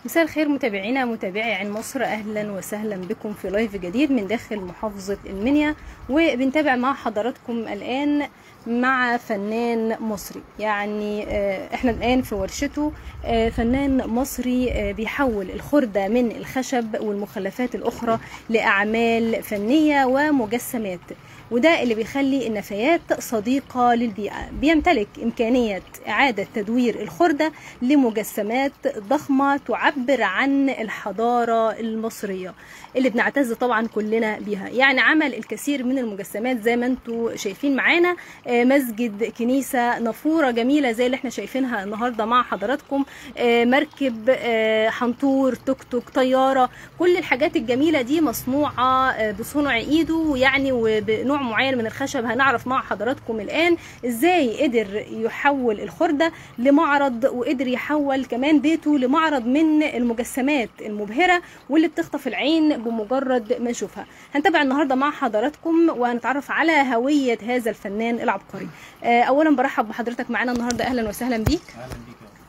مساء الخير متابعينا متابعي عين مصر اهلا وسهلا بكم في لايف جديد من داخل محافظه المنيا وبنتابع مع حضراتكم الان مع فنان مصري يعني آه، احنا الان في ورشته آه، فنان مصري آه، بيحول الخردة من الخشب والمخلفات الاخرى لاعمال فنية ومجسمات وده اللي بيخلي النفايات صديقة للبيئة بيمتلك إمكانية إعادة تدوير الخردة لمجسمات ضخمة تعبر عن الحضارة المصرية اللي بنعتز طبعا كلنا بيها يعني عمل الكثير من المجسمات زي ما انتم شايفين معانا آه، مسجد كنيسة نافورة جميلة زي اللي احنا شايفينها النهاردة مع حضراتكم آه، مركب آه، حنطور توك توك طيارة كل الحاجات الجميلة دي مصنوعة آه، بصنع ايده يعني وبنوع معين من الخشب هنعرف مع حضراتكم الان ازاي قدر يحول الخردة لمعرض وقدر يحول كمان بيته لمعرض من المجسمات المبهرة واللي بتخطف العين بمجرد ما نشوفها هنتابع النهارده مع حضراتكم وهنتعرف على هوية هذا الفنان العبقري آه، اولا برحب بحضرتك معانا النهارده اهلا وسهلا بيك اهلا بيك يا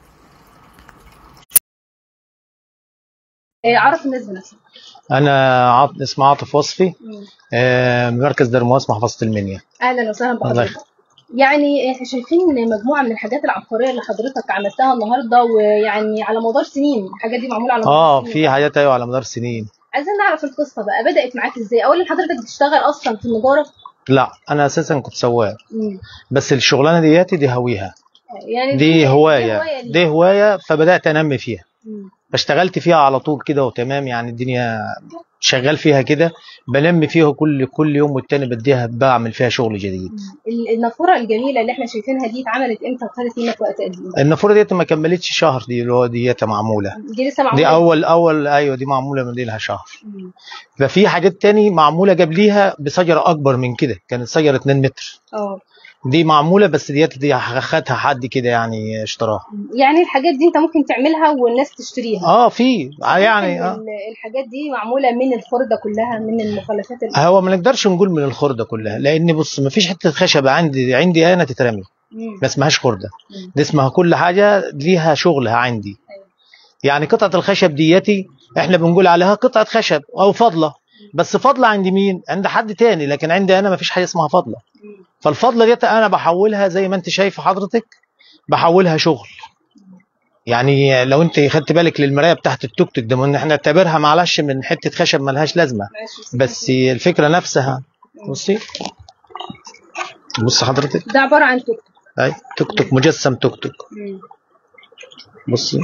آه، عرف الناس بنفسك انا عاط... اسمي عاطف وصفي آه، من مركز درمواس محافظه المنيا اهلا وسهلا الله بحضرتك يخليك. يعني احنا شايفين مجموعه من الحاجات العبقريه اللي حضرتك عملتها النهارده ويعني على مدار سنين الحاجات دي معموله على مدار اه سنين. في حاجات ايوه على مدار سنين عايزين نعرف القصه بقى بدات معاك ازاي اولا حضرتك بتشتغل اصلا في النجاره لا انا اساسا كنت سواق مم. بس الشغلانه دياتي دي هويها يعني دي هوايه ليك. دي هوايه فبدات انمي فيها مم. فاشتغلت فيها على طول كده وتمام يعني الدنيا شغال فيها كده بنمي فيها كل كل يوم والتاني بديها بعمل فيها شغل جديد ال- النافوره الجميله اللي احنا شايفينها دي اتعملت امتى وخدت منك وقت قد ايه؟ النافوره ديت ما كملتش شهر دي اللي هو ديت معموله دي لسه معموله دي اول اول ايوه دي معموله من لها شهر مم. ففي حاجات تاني معموله قبليها بشجره اكبر من كده كانت شجره 2 متر اه دي معموله بس ديت دي خدها حد كده يعني اشتراها يعني الحاجات دي انت ممكن تعملها والناس تشتريها اه في يعني ممكن آه. ال- الحاجات دي معموله من الخرده كلها من المخلفات ال- هو ما نقدرش نقول من الخرده كلها لان بص ما فيش حته خشبه عندي عندي انا تترمي مم. ما اسمهاش خرده مم. دي اسمها كل حاجه ليها شغلها عندي أيوة. يعني قطعه الخشب ديتي احنا بنقول عليها قطعه خشب او فضله بس فضله عند مين عند حد تاني لكن عندي انا ما فيش حاجه اسمها فضله مم. فالفضله ديت انا بحولها زي ما انت شايف حضرتك بحولها شغل يعني لو انت خدت بالك للمرايه بتاعت التوك توك ده ما احنا نعتبرها معلش من حته خشب ملهاش لازمه معلش بس الفكره نفسها بصي بص حضرتك ده عباره عن توك توك اي توك توك مجسم توك توك مم. بصي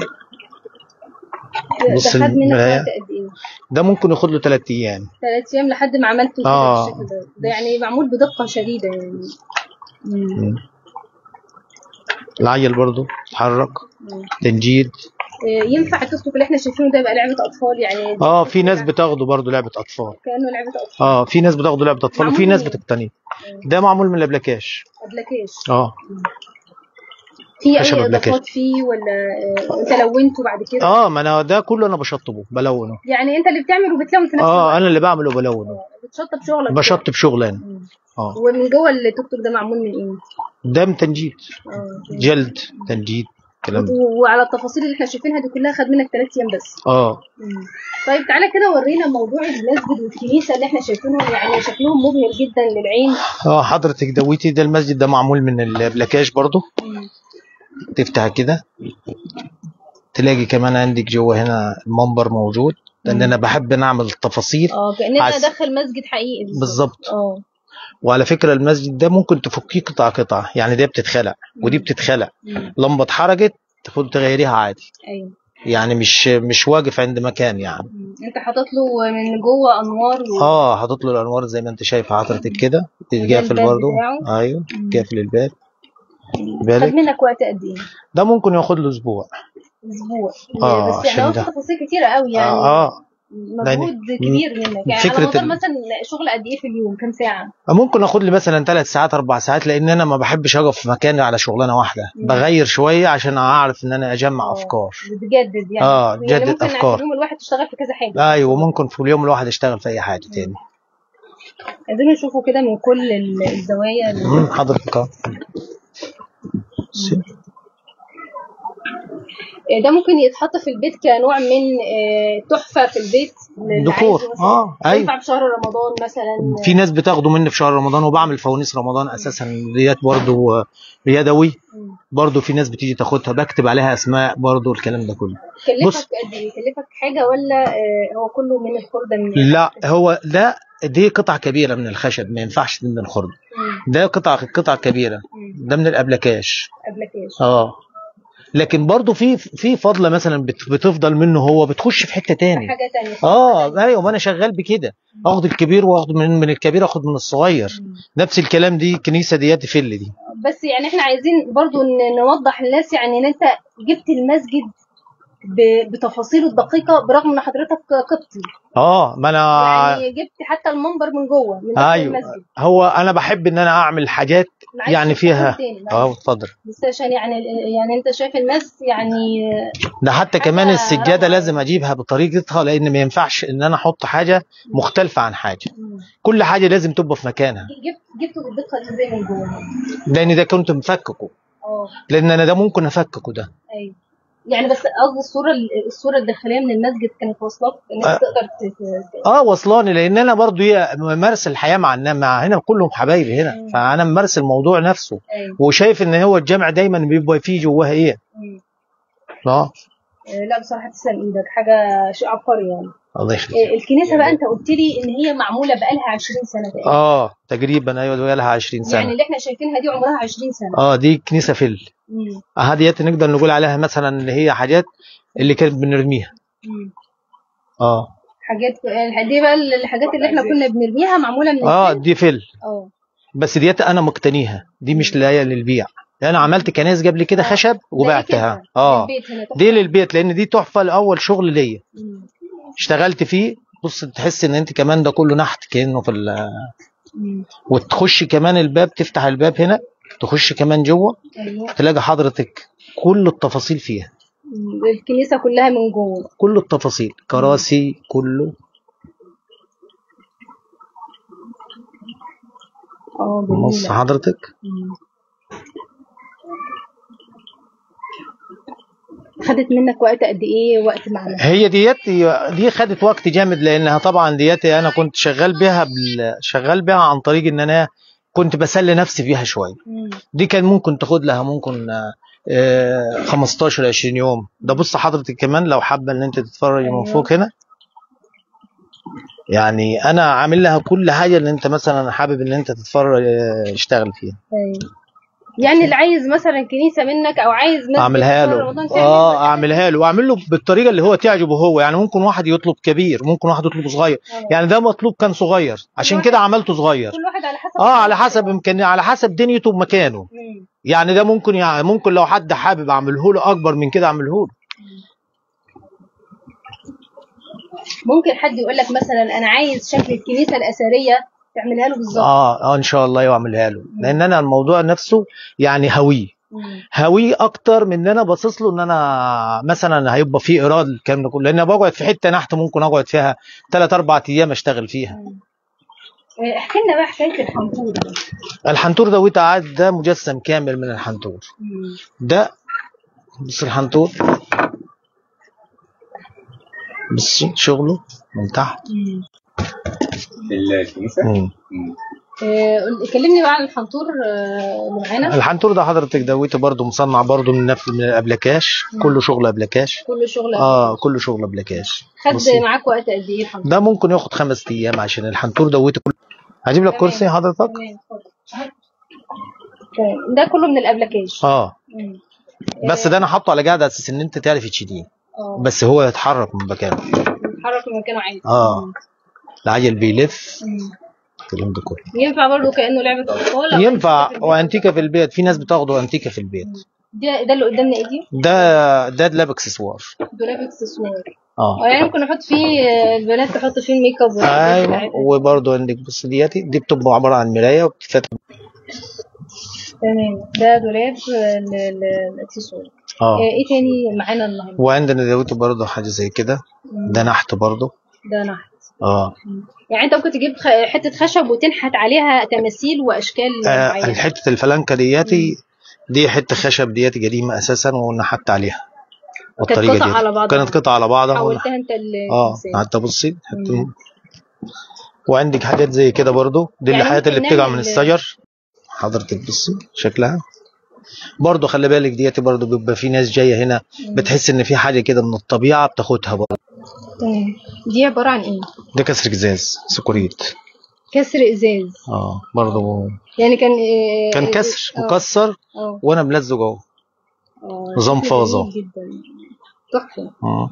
ده بص خد منك المراية. وقت قد ايه؟ ده ممكن ياخد له 3 ايام ثلاث ايام لحد ما عملته كده آه. بالشكل ده ده يعني معمول بدقه شديده يعني مم. مم. العيل برضو اتحرك مم. تنجيد آه، ينفع التوك توك اللي احنا شايفينه ده يبقى لعبه اطفال يعني اه في ناس بتاخده برضو لعبه اطفال كانه لعبه اطفال اه في ناس بتاخده لعبه اطفال وفي معمول ناس من- بتقتنيه ده معمول من الابلكاش ابلكاش اه في خشب اي أبلكاش. اضافات فيه ولا آه، انت لونته بعد كده اه ما انا ده كله انا بشطبه بلونه يعني انت اللي بتعمل وبتلون في نفس اه الوقت انا اللي بعمله بلونه بتشطب شغلك بشطب شغل انا مم. اه ومن جوه التوك توك ده معمول من ايه؟ ده من تنجيد اه جلد تنجيد كلام ده. و- وعلى التفاصيل اللي احنا شايفينها دي كلها خد منك ثلاث ايام بس اه مم. طيب تعالى كده ورينا موضوع المسجد والكنيسه اللي احنا شايفينهم يعني شكلهم مبهر جدا للعين اه حضرتك دويتي ده المسجد ده معمول من الابلكاش برضو مم. تفتح كده تلاقي كمان عندك جوه هنا المنبر موجود لان مم. انا بحب نعمل التفاصيل اه كاننا عس- داخل مسجد حقيقي بالظبط. اه وعلى فكره المسجد ده ممكن تفكيه قطعه قطعه يعني ده بتتخلع ودي بتتخلع مم. لمبه اتحركت تاخد تغيريها عادي ايوه يعني مش مش واقف عند مكان يعني مم. انت حاطط له من جوه انوار و... اه حاطط له الانوار زي ما انت شايف حضرتك كده تتقافل الباب برضو بتاعه. ايوه مم. تقفل الباب خد بالك منك وقت قد ايه؟ ده ممكن ياخد له اسبوع اسبوع آه، بس يعني عشان هو ده. في تفاصيل كتيره قوي يعني اه, آه. مجهود يعني- كبير منك يعني فكرة على مدار ال- مثلا شغل قد ايه في اليوم كام ساعه؟ ممكن اخد لي مثلا ثلاث ساعات اربع ساعات لان انا ما بحبش اقف في مكان على شغلانه واحده مم. بغير شويه عشان اعرف ان انا اجمع آه. افكار بتجدد يعني آه، يعني تجدد ممكن أفكار. في اليوم الواحد تشتغل في كذا حاجه ايوه ممكن في اليوم الواحد اشتغل في اي حاجه تاني عايزين نشوفه كده من كل ال- الزوايا ال- مم، حضرتك اه آه، ده ممكن يتحط في البيت كنوع من آه، تحفه في البيت للي ديكور. عايزه مثلاً. آه، أيوة. ينفع في شهر رمضان مثلا في ناس بتاخده مني في شهر رمضان وبعمل فوانيس رمضان اساسا ديت برضو آه، يدوي مم. برضو في ناس بتيجي تاخدها بكتب عليها اسماء برضو الكلام ده كله بص. كلفك قد ايه كلفك حاجه ولا آه، هو كله من الخرده من لا هو ده دي قطع كبيره من الخشب ما ينفعش من الخرد مم. ده قطع قطع كبيره مم. ده من الابلكاش قبلك ايش اه لكن برضو في في فضله مثلا بت- بتفضل منه هو بتخش في حته تاني حاجه تانية اه ايوه ما انا شغال بكده اخد الكبير واخد من من الكبير اخد من الصغير مم. نفس الكلام دي الكنيسه دياتي فل دي بس يعني احنا عايزين برضو ن- نوضح للناس يعني ان انت جبت المسجد ب- بتفاصيله الدقيقه برغم ان حضرتك قبطي اه ما انا يعني جبت حتى المنبر من جوه من داخل ايوه المسجد هو انا بحب ان انا اعمل حاجات معلش يعني تقول فيها تاني، معلش. اه اتفضل بس عشان يعني يعني انت شايف المس يعني ده حتى حاجة كمان السجاده روعة. لازم اجيبها بطريقتها لان ما ينفعش ان انا احط حاجه مختلفه عن حاجه مم. كل حاجه لازم تبقى في مكانها جبت جبته بالدقه دي ازاي من جوه لان ده كنت مفككه اه لان انا ده ممكن افككه ده ايوه يعني بس قصدي الصوره الصوره الداخليه من المسجد كانت واصلاك انك آه. تقدر ت- ت- اه وصلاني لان انا برضو هي ممارس الحياه مع الناس مع هنا كلهم حبايبي هنا مم. فانا ممارس الموضوع نفسه ايوه وشايف ان هو الجامع دايما بيبقى فيه جواه ايه مم. اه آه، لا بصراحه تسلم ايدك حاجه شيء عبقري يعني الله يخليك آه، الكنيسه بقى انت قلت لي ان هي معموله بقالها 20 سنه تقريبا اه تقريبا ايوه بقى لها 20 يعني سنه اللي احنا شايفينها دي عمرها 20 سنه اه دي كنيسه فل مم. هديت نقدر نقول عليها مثلا اللي هي حاجات اللي كانت بنرميها مم. اه حاجات آه، دي بقى الحاجات اللي احنا كنا بنرميها معموله من اه الفيل. دي فل اه بس ديت انا مقتنيها دي مش لايه للبيع انا عملت كنايس قبل كده آه. خشب وبعتها ده اه البيت هنا تحفة. دي للبيت لان دي تحفه لاول شغل ليا مم. اشتغلت فيه بص تحس ان انت كمان ده كله نحت كانه في ال- مم. وتخش كمان الباب تفتح الباب هنا تخش كمان جوه ايوه تلاقي حضرتك كل التفاصيل فيها مم. الكنيسه كلها من جوه كل التفاصيل كراسي كله اه بص جميله حضرتك مم. خدت منك وقت قد ايه وقت معنا هي ديت دي خدت وقت جامد لانها طبعا ديت انا كنت شغال بيها بال... شغال بيها عن طريق ان انا كنت بسلي نفسي بيها شويه مم. دي كان ممكن تاخد لها ممكن آه، 15 20 يوم ده بص حضرتك كمان لو حابه ان انت تتفرج من أيوة. فوق هنا يعني انا عامل لها كل حاجه اللي انت مثلا حابب ان انت تتفرج آه، اشتغل فيها أيوة. يعني اللي عايز مثلا كنيسه منك او عايز مسجد اعملها في له رمضان تعمل اه له. اعملها له واعمل له بالطريقه اللي هو تعجبه هو يعني ممكن واحد يطلب كبير ممكن واحد يطلب صغير آه. يعني ده مطلوب كان صغير عشان واحد- كده عملته صغير كل واحد على حسب اه على حسب امكان على حسب دنيته بمكانه مم. يعني ده ممكن يعني ممكن لو حد حابب اعمله له اكبر من كده اعمله له ممكن حد يقول لك مثلا انا عايز شكل الكنيسه الاثريه تعملها له بالظبط اه اه ان شاء الله يعملها له لان انا الموضوع نفسه يعني هويه مم. هويه اكتر من ان انا باصص له ان انا مثلا هيبقى في ايراد الكلام ده كله لان أنا بقعد في حته نحت ممكن اقعد فيها ثلاث اربع ايام اشتغل فيها مم. آه، احكي لنا بقى حكايه الحنطور ده الحنطور ده وتعاد ده مجسم كامل من الحنطور مم. ده بص الحنطور بص شغله من تحت مم. في الكنيسة مم. مم. آه، قول- كلمني بقى عن الحنطور آه، اللي معانا الحنطور ده حضرتك دويته برضه مصنع برضه من نفس من الابلكاش كله شغل ابلكاش كل شغل اه كله شغل ابلكاش خد بصي. معاك وقت قد ايه الحنطور ده ممكن ياخد خمس ايام عشان الحنطور دويته كله هجيب لك تمام. كرسي حضرتك تمام اتفضل. تمام. ده كله من الابلكيشن اه مم. بس ده انا حاطه على قاعده اساس ان انت تعرف تشيليه اه بس هو يتحرك من مكانه بيتحرك من مكانه عادي اه العجل بيلف مم. الكلام ده كله ينفع برضه كانه لعبه اطفال أو ينفع أنت في البيت. وانتيكه في البيت في ناس بتاخده انتيكه في البيت ده ده اللي قدامنا ايه دي؟ ده ده دولاب اكسسوار دولاب اكسسوار اه اه يعني ممكن نحط فيه آه، البنات تحط فيه الميك اب والحاجات ايوه بتاعتها. وبرضه عندك بص دياتي دي بتبقى عباره عن مرايه وبتتفتح تمام ده دولاب آه، ل- ل- الاكسسوار اه آه، ايه تاني معانا النهارده؟ وعندنا دوت برضه حاجه زي كده مم. ده نحت برضه ده نحت اه يعني انت ممكن تجيب خ- حته خشب وتنحت عليها تماثيل واشكال آه، معينه حته الفلانكه دياتي دي حته خشب دياتي قديمه اساسا ونحت عليها والطريقه قطع دي على بعضها. كانت قطع على بعضها حولتها انت ال- اه الإنسان. حتى بصي حتى مم. وعندك حاجات زي كده برضو دي يعني الحاجات اللي ممكن بتقع نعمل- من الشجر حضرتك بصي شكلها برضو خلي بالك دياتي برضو بيبقى في ناس جايه هنا بتحس ان في حاجه كده من الطبيعه بتاخدها برضو تمام دي عباره عن ايه ده كسر ازاز سكوريت كسر ازاز اه برضو يعني كان إيه كان كسر آه، مكسر اه وانا ملزق اهو آه، نظام شكله فازة. جميل جدا تحفه آه.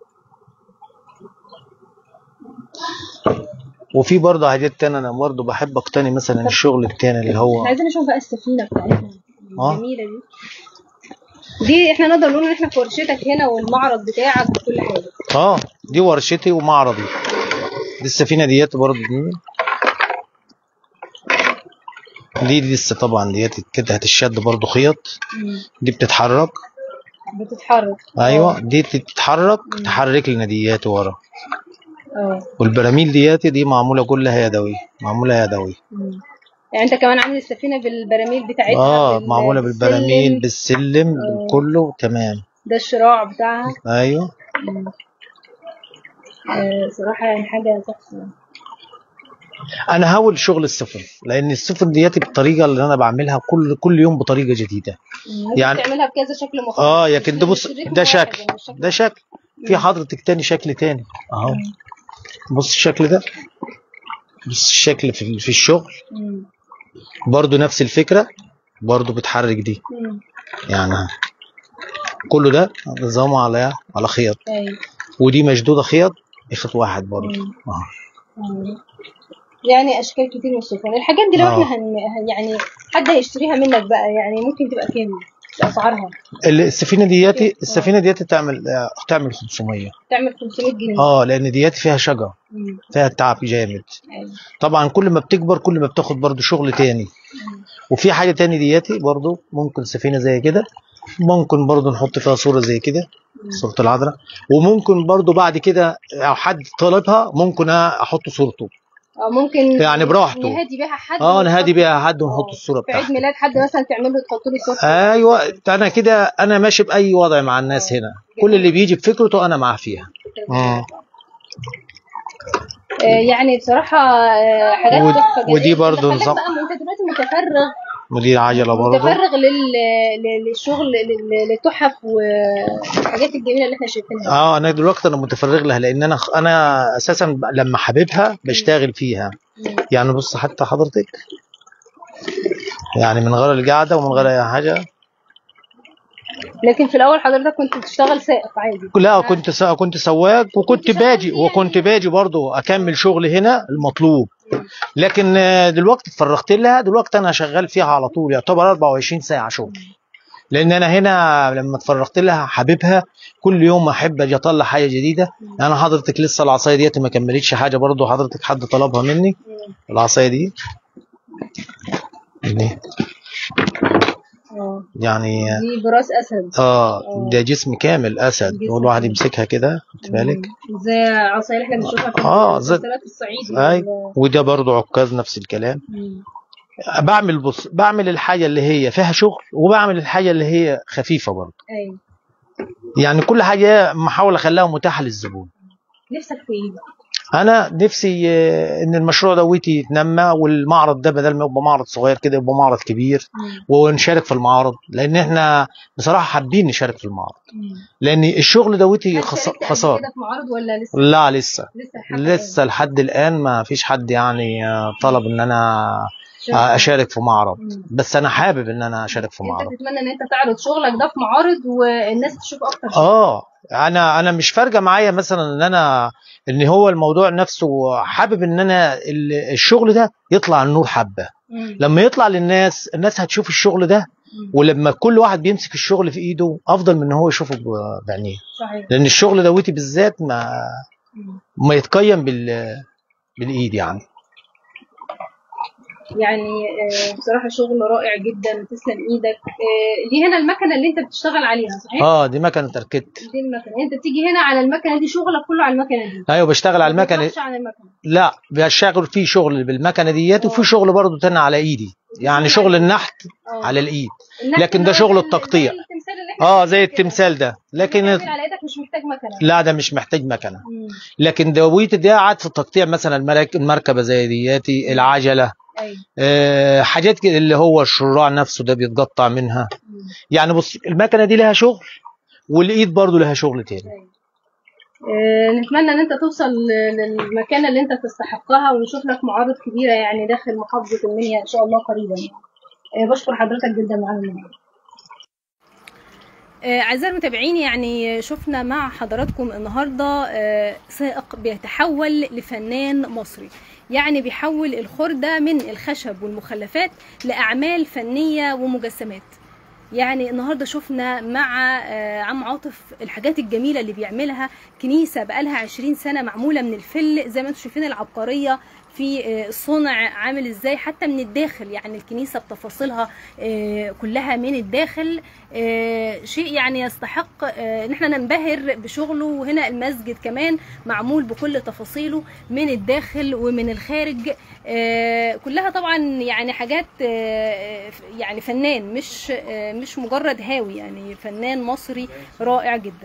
وفي برضه حاجات تانية انا برضه بحب اقتني مثلا الشغل التاني اللي هو احنا عايزين نشوف بقى السفينه بتاعتنا آه. الجميله دي دي احنا نقدر نقول ان احنا في ورشتك هنا والمعرض بتاعك وكل حاجه اه دي ورشتي ومعرضي دي السفينه ديت برضه دي دي دي لسه طبعا ديت قطعه الشد برضه خيط دي بتتحرك بتتحرك ايوه دي تتحرك تحرك لنا ديات ورا اه والبراميل دياتي دي معموله كلها يدوي معموله يدوي مم. يعني انت كمان عامل السفينه بالبراميل بتاعتها اه بال- معموله بالبراميل بالسلم. بالسلم آه. كله تمام ده الشراع بتاعها ايوه مم. آه صراحه يعني حاجه تحفه انا هاول شغل السفن لان السفن دياتي بالطريقه اللي انا بعملها كل كل يوم بطريقه جديده مم. يعني- يعني تعملها بكذا شكل مختلف اه مش- لكن ده بص مش رتم ده واحد، شكل يعني مش شكل ده شكل في حضرتك تاني شكل تاني اهو بص الشكل ده بص الشكل في في الشغل مم. برضو نفس الفكره برضو بتحرك دي مم. يعني كله ده نظامه على على خيط ايوه ودي مشدوده خيط خيط واحد برضو مم. اه مم. يعني اشكال كتير من السفن الحاجات دي لو آه. احنا هن... هن- يعني حد هيشتريها منك بقى يعني ممكن تبقى كام اسعارها السفينه دياتي آه. السفينه دياتي تعمل آه، تعمل 500 تعمل 500 جنيه اه لان دياتي فيها شجر مم. فيها تعب جامد أيوة. طبعا كل ما بتكبر كل ما بتاخد برضو شغل تاني وفي حاجه تاني دياتي برضو ممكن سفينه زي كده ممكن برضو نحط فيها صوره زي كده صوره العذراء وممكن برضو بعد كده لو حد طلبها ممكن احط صورته اه ممكن يعني براحته. نهادي بيها حد اه نهادي ونحط- بيها حد ونحط آه. الصوره في عيد بتاعته ميلاد حد مثلا تعمل له تحط له صورته ايوه انا كده انا ماشي باي وضع مع الناس هنا كل اللي بيجي بفكرته انا معاه فيها مم. آه، يعني بصراحة آه، حاجات ود- تحفة جدا. ودي برضو خليك نظام- بقى ما انت دلوقتي متفرغ ودي عجله برضو متفرغ لل... لل- للشغل لل- للتحف والحاجات الجميلة اللي احنا شايفينها اه انا دلوقتي انا متفرغ لها لان انا انا اساسا لما حاببها بشتغل فيها مم. يعني بص حتى حضرتك يعني من غير القعده ومن غير اي حاجه لكن في الأول حضرتك كنت بتشتغل سائق عادي لا كنت سا كنت سواق وكنت شغال باجي فيها وكنت باجي برضو اكمل شغل هنا المطلوب لكن آه، دلوقتي اتفرغت لها دلوقتي انا شغال فيها على طول يعتبر 24 ساعه شغل لان انا هنا لما اتفرغت لها حاببها كل يوم احب اجي اطلع حاجه جديده انا حضرتك لسه العصايه ديت ما كملتش حاجه برضو حضرتك حد طلبها مني مم. العصايه دي دي. اه يعني دي براس أسد اه ده جسم كامل اسد جسم والواحد كامل. يمسكها كده خد بالك مم. زي عصاير اللي احنا بنشوفها في آه، زي- المسلسلات الصعيدي اي وال- وده برضو عكاز نفس الكلام مم. بعمل بص بعمل الحاجه اللي هي فيها شغل وبعمل الحاجه اللي هي خفيفه برضو ايوه يعني كل حاجه محاول اخليها متاحه للزبون نفسك في ايه؟ انا نفسي آه، ان المشروع دوتي يتنمى والمعرض ده بدل ما يبقى معرض صغير كده يبقى معرض كبير مم. ونشارك في المعارض لان احنا بصراحه حابين نشارك في المعرض مم. لان الشغل دوتي هل خسا- شاركت قبل خساره كده في معارض ولا لسه؟ لا لسه لسه لحد لسه لحد الان ما فيش حد يعني آه، طلب ان انا الآن؟ آه، اشارك في معرض مم. بس انا حابب ان انا اشارك في معرض انت تتمنى ان انت تعرض شغلك ده في معارض والناس تشوف اكتر شغل. اه انا انا مش فارقه معايا مثلا ان انا ان هو الموضوع نفسه حابب ان انا ال- الشغل ده يطلع النور حبه مم. لما يطلع للناس الناس هتشوف الشغل ده مم. ولما كل واحد بيمسك الشغل في ايده افضل من ان هو يشوفه ب- بعينيه صحيح لان الشغل دوتي بالذات ما مم. ما يتقيم بال بالايد يعني يعني آه، بصراحه شغل رائع جدا وتسلم ايدك آه، دي هنا المكنه اللي انت بتشتغل عليها صحيح؟ اه دي مكنه تركت دي المكنه انت بتيجي هنا على المكنه دي شغلك كله على المكنه دي ايوه بشتغل على ما المكنه بتروحش عن المكنه لا بشتغل في شغل بالمكنه ديت وفي شغل برضه تاني على ايدي يعني شغل النحت اه على الايد النحت لكن اللي ده هو شغل زي- التقطيع. زي التمثال اللي اه زي التمثال ده لكن تعمل على ايدك مش محتاج مكنه لا ده مش محتاج مكنه مم. لكن دويت ده قعد في التقطيع مثلا المرك- المركبه زي دياتي العجله ايوه آه حاجات كده اللي هو الشراع نفسه ده بيتقطع منها مم. يعني بص المكنه دي لها شغل والايد برضو لها شغل تاني آه، نتمنى ان انت توصل ل- للمكانه اللي انت تستحقها ونشوف لك معارض كبيره يعني داخل محافظه المنيا ان شاء الله قريبا آه، بشكر حضرتك جدا معانا النهارده آه، أعزائي المتابعين يعني شفنا مع حضراتكم النهاردة آه، سائق بيتحول لفنان مصري يعني بيحول الخردة من الخشب والمخلفات لأعمال فنية ومجسمات يعني النهارده شفنا مع آه، عم عاطف الحاجات الجميله اللي بيعملها كنيسه بقالها 20 سنه معموله من الفل زي ما انتم شايفين العبقريه في آه، الصنع عامل ازاي حتى من الداخل يعني الكنيسه بتفاصيلها آه، كلها من الداخل آه، شيء يعني يستحق آه، ان احنا ننبهر بشغله وهنا المسجد كمان معمول بكل تفاصيله من الداخل ومن الخارج آه، كلها طبعا يعني حاجات آه، يعني فنان مش آه، مش مجرد هاوي يعني فنان مصري رائع جدا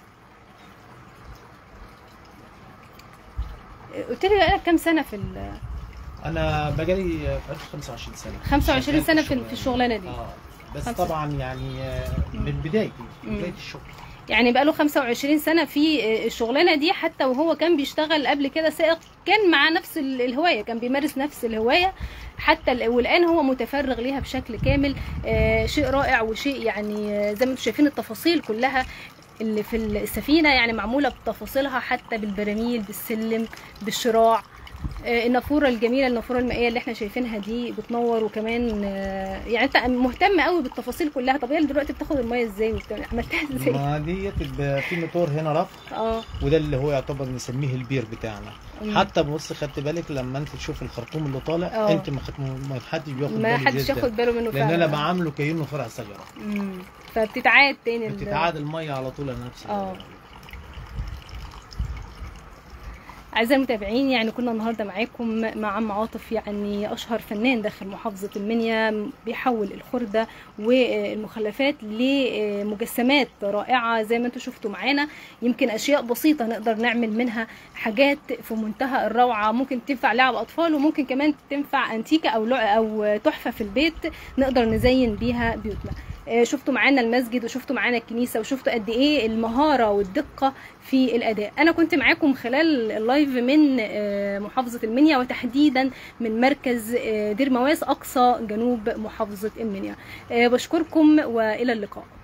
آه، قلت لي بقالك كام سنه في ال انا بقالي في 25 سنه 25 سنه في في الشغلانه دي اه بس خمسة. طبعا يعني آه، من بدايتي مم. بدايه الشغل يعني بقاله 25 سنة في الشغلانة دي حتى وهو كان بيشتغل قبل كده سائق كان مع نفس ال- الهواية كان بيمارس نفس الهواية حتى ال- والآن هو متفرغ ليها بشكل كامل آه، شيء رائع وشيء يعني آه، زي ما انتم شايفين التفاصيل كلها اللي في السفينة يعني معمولة بتفاصيلها حتى بالبراميل بالسلم بالشراع آه، النافوره الجميله النافوره المائيه اللي احنا شايفينها دي بتنور وكمان آه، يعني انت مهتم قوي بالتفاصيل كلها طب هي دلوقتي بتاخد الميه ازاي وبتعمل- عملتها ازاي ما ديت بيبقى في موتور هنا رفع اه وده اللي هو يعتبر نسميه البير بتاعنا مم. حتى بص خدت بالك لما انت تشوف الخرطوم اللي طالع اه. انت ما خدت ما حدش بياخد ما باله حدش جدا. ياخد باله منه لان فعلا انا بعامله كانه فرع شجره مم. فبتتعاد تاني ال- بتتعاد الميه على طول على نفس اه. أعزائي المتابعين يعني كنا النهارده معاكم مع عم عاطف يعني أشهر فنان داخل محافظة المنيا بيحول الخردة والمخلفات لمجسمات رائعة زي ما انتم شفتوا معانا يمكن أشياء بسيطة نقدر نعمل منها حاجات في منتهى الروعة ممكن تنفع لعب أطفال وممكن كمان تنفع أنتيكة أو لع- أو تحفة في البيت نقدر نزين بيها بيوتنا آه، شفتوا معانا المسجد وشفتوا معانا الكنيسه وشفتوا قد ايه المهاره والدقه في الاداء انا كنت معاكم خلال اللايف من آه، محافظه المنيا وتحديدا من مركز آه، دير مواس اقصى جنوب محافظه المنيا آه، بشكركم والى اللقاء